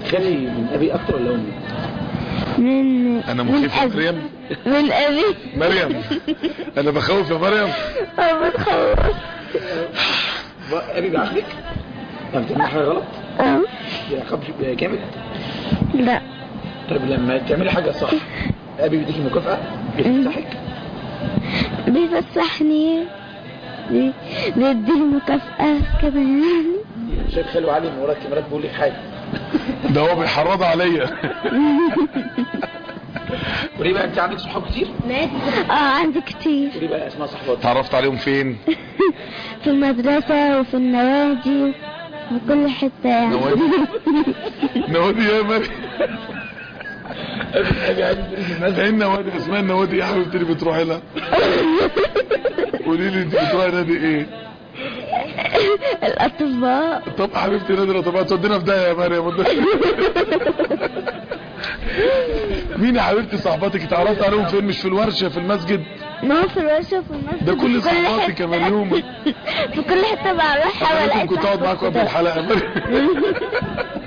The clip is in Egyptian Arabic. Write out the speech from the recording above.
بتخافي من ابي اكتر ولا امي من انا من مخيف يا أبي. مريم من ابي مريم انا بخوف يا مريم اه بتخوف ابي بيعاقبك لما بتعملي حاجه غلط اه بيعاقبك جامد لا طيب لما تعملي حاجه صح ابي بيديكي مكافاه بيفتحك بيفسحني بي- بيديني مكافأة كده يعني شايف خالو علي من ورا الكاميرات بيقول لك حاجه ده هو بيحرض عليا وليه بقى انت عندك صحاب كتير اه عندي كتير وليه بقى اسماء صحبات اتعرفت عليهم فين في المدرسة وفي النوادي وفي كل حتة يعني نوادي نوادي يا مريم ابي عايز يدرس المسجد ايه النوادي اسمها النوادي يا حبيبتي اللي بتروحي لها قولي لي انت بتروحي نادي ايه الأطباء طب حبيبتي نادي الاطباء تودينا في داهيه يا مريم مين يا حبيبتي صاحباتك اتعرفت عليهم فين مش في الورشه في المسجد ما هو في الورشة وفي المسجد ده كل في صحباتك حتة. يا مريوم في كل حتة بروحها انا بلاقي ممكن كنت اقعد معاكم قبل صاحبتي. الحلقه يا مريم